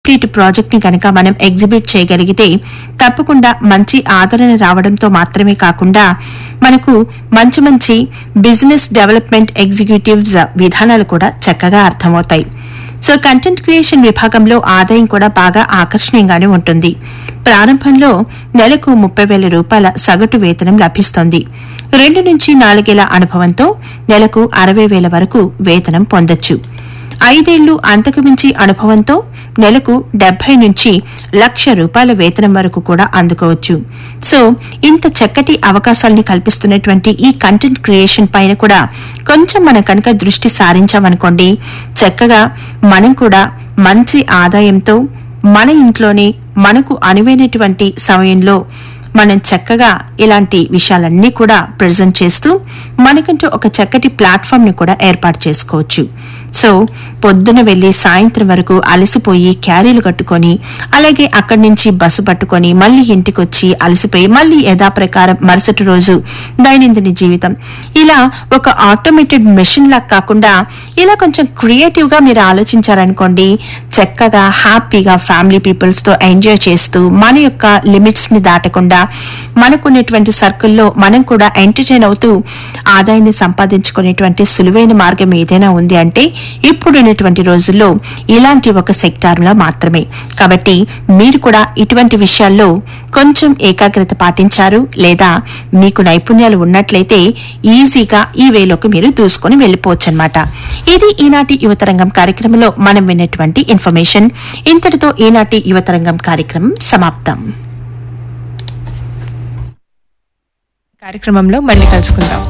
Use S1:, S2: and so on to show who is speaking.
S1: ఇటు ప్రాజెక్ట్ ని కనుక మనం ఎగ్జిబిట్ చేయగలిగితే తప్పకుండా మంచి ఆదరణ రావడంతో మాత్రమే కాకుండా మనకు మంచి మంచి బిజినెస్ డెవలప్మెంట్ ఎగ్జిక్యూటివ్స్ విధానాలు కూడా చక్కగా అర్థమవుతాయి సో కంటెంట్ క్రియేషన్ విభాగంలో ఆదాయం కూడా బాగా ఆకర్షణీయంగానే ఉంటుంది ప్రారంభంలో నెలకు ముప్పై వేల రూపాయల సగటు వేతనం లభిస్తుంది రెండు నుంచి నాలుగేళ్ల అనుభవంతో నెలకు అరవై వేల వరకు వేతనం పొందొచ్చు ఐదేళ్లు అంతకు మించి అనుభవంతో నెలకు డెబ్బై నుంచి లక్ష రూపాయల వేతనం వరకు కూడా అందుకోవచ్చు సో ఇంత చక్కటి అవకాశాలని కల్పిస్తున్నటువంటి ఈ కంటెంట్ క్రియేషన్ పైన కూడా కొంచెం మనం కనుక దృష్టి సారించామనుకోండి చక్కగా మనం కూడా మంచి ఆదాయంతో మన ఇంట్లోనే మనకు అనువైనటువంటి సమయంలో మనం చక్కగా ఇలాంటి విషయాలన్నీ కూడా ప్రజెంట్ చేస్తూ మనకంటూ ఒక చక్కటి ప్లాట్ఫామ్ ని కూడా ఏర్పాటు చేసుకోవచ్చు సో పొద్దున వెళ్లి సాయంత్రం వరకు అలసిపోయి క్యారీలు కట్టుకొని అలాగే అక్కడి నుంచి బస్సు పట్టుకొని మళ్ళీ ఇంటికి వచ్చి అలసిపోయి మళ్ళీ యథాప్రకారం మరుసటి రోజు దైనందిన జీవితం ఇలా ఒక ఆటోమేటెడ్ మెషిన్ లాగా కాకుండా ఇలా కొంచెం క్రియేటివ్ గా మీరు ఆలోచించారనుకోండి చక్కగా హ్యాపీగా ఫ్యామిలీ పీపుల్స్ తో ఎంజాయ్ చేస్తూ మన యొక్క లిమిట్స్ ని దాటకుండా మనకున్నటువంటి సర్కిల్లో మనం కూడా ఎంటర్టైన్ అవుతూ ఆదాయాన్ని సంపాదించుకునేటువంటి సులువైన మార్గం ఏదైనా ఉంది అంటే ఇప్పుడున్నటువంటి రోజుల్లో ఇలాంటి ఒక సెక్టార్లో మాత్రమే కాబట్టి మీరు కూడా ఇటువంటి విషయాల్లో కొంచెం ఏకాగ్రత పాటించారు లేదా మీకు నైపుణ్యాలు ఉన్నట్లయితే ఈజీగా ఈ వేలోకి మీరు దూసుకొని వెళ్ళిపోవచ్చు అనమాట ఇది ఈనాటి యువతరంగం కార్యక్రమంలో మనం విన్నటువంటి ఇన్ఫర్మేషన్ ఇంతటితో ఈనాటి యువతరంగం కార్యక్రమం సమాప్తం
S2: కార్యక్రమంలో మళ్ళీ కలుసుకుందాం